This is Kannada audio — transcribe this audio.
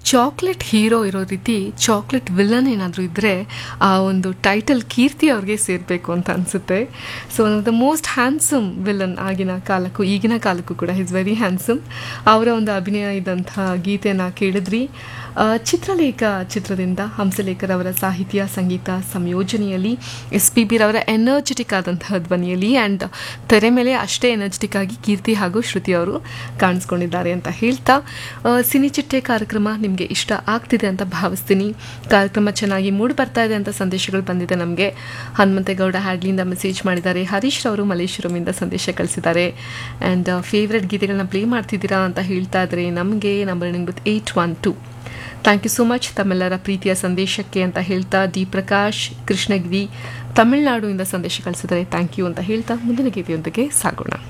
ಚಾಕ್ಲೇಟ್ ಹೀರೋ ಇರೋ ರೀತಿ ಚಾಕ್ಲೇಟ್ ವಿಲನ್ ಏನಾದರೂ ಇದ್ದರೆ ಆ ಒಂದು ಟೈಟಲ್ ಕೀರ್ತಿ ಅವ್ರಿಗೆ ಸೇರಬೇಕು ಅಂತ ಅನಿಸುತ್ತೆ so one of the most handsome villain ಆಗಿನ ಕಾಲಕ್ಕೂ ಈಗಿನ ಕಾಲಕ್ಕೂ ಕೂಡ ಇಸ್ ವೆರಿ ಹ್ಯಾಂಡ್ಸಮ್ ಅವರ ಒಂದು ಅಭಿನಯ ಇದ್ದಂಥ ಗೀತೆಯನ್ನು ಕೇಳಿದ್ರಿ ಆ, ಚಿತ್ರಲೇಖ ಚಿತ್ರದಿಂದ ಹಂಸಲೇಖರವರ ಸಾಹಿತ್ಯ ಸಂಗೀತ ಸಂಯೋಜನೆಯಲ್ಲಿ ಎಸ್ ಪಿ ಬಿ ರವರ ಎನರ್ಜೆಟಿಕ್ ಆದಂತಹ ಧ್ವನಿಯಲ್ಲಿ ಆ್ಯಂಡ್ ತೆರೆ ಮೇಲೆ ಅಷ್ಟೇ ಎನರ್ಜೆಟಿಕ್ ಆಗಿ ಕೀರ್ತಿ ಹಾಗೂ ಶ್ರುತಿ ಅವರು ಕಾಣಿಸ್ಕೊಂಡಿದ್ದಾರೆ ಅಂತ ಹೇಳ್ತಾ ಆ, ಸಿನಿ ಚಿಟ್ಟೆ ಕಾರ್ಯಕ್ರಮ ನಿಮಗೆ ಇಷ್ಟ ಆಗ್ತಿದೆ ಅಂತ ಭಾವಿಸ್ತೀನಿ ಕಾರ್ಯಕ್ರಮ ಚೆನ್ನಾಗಿ ಮೂಡಿ ಬರ್ತಾ ಇದೆ ಅಂತ ಸಂದೇಶಗಳು ಬಂದಿದೆ ನಮಗೆ ಹನುಮಂತೇಗೌಡ ಹ್ಯಾಡ್ಲಿಂದ ಮೆಸೇಜ್ ಮಾಡಿದ್ದಾರೆ ಹರೀಶ್ ಅವರು ಮಲೇಶ್ವರಮಿಂದ ಸಂದೇಶ ಕಳಿಸಿದ್ದಾರೆ ಆ್ಯಂಡ್ ಫೇವ್ರೆಟ್ ಗೀತೆಗಳನ್ನ ಪ್ಲೇ ಮಾಡ್ತಿದ್ದೀರಾ ಅಂತ ಹೇಳ್ತಾ ಇದ್ರೆ ನಮಗೆ number with eight one two thank you so much ತಮ್ಮೆಲ್ಲರ ಪ್ರೀತಿಯ ಸಂದೇಶಕ್ಕೆ ಅಂತ ಹೇಳ್ತಾ ಡಿ ಪ್ರಕಾಶ್ ಕೃಷ್ಣಗಿರಿ ತಮಿಳುನಾಡುವಿಂದ ಸಂದೇಶ ಕಳಿಸಿದರೆ ಥ್ಯಾಂಕ್ ಯು ಅಂತ ಹೇಳ್ತಾ ಮುಂದಿನ ಗೀತೆಯೊಂದಿಗೆ ಸಾಗೋಣ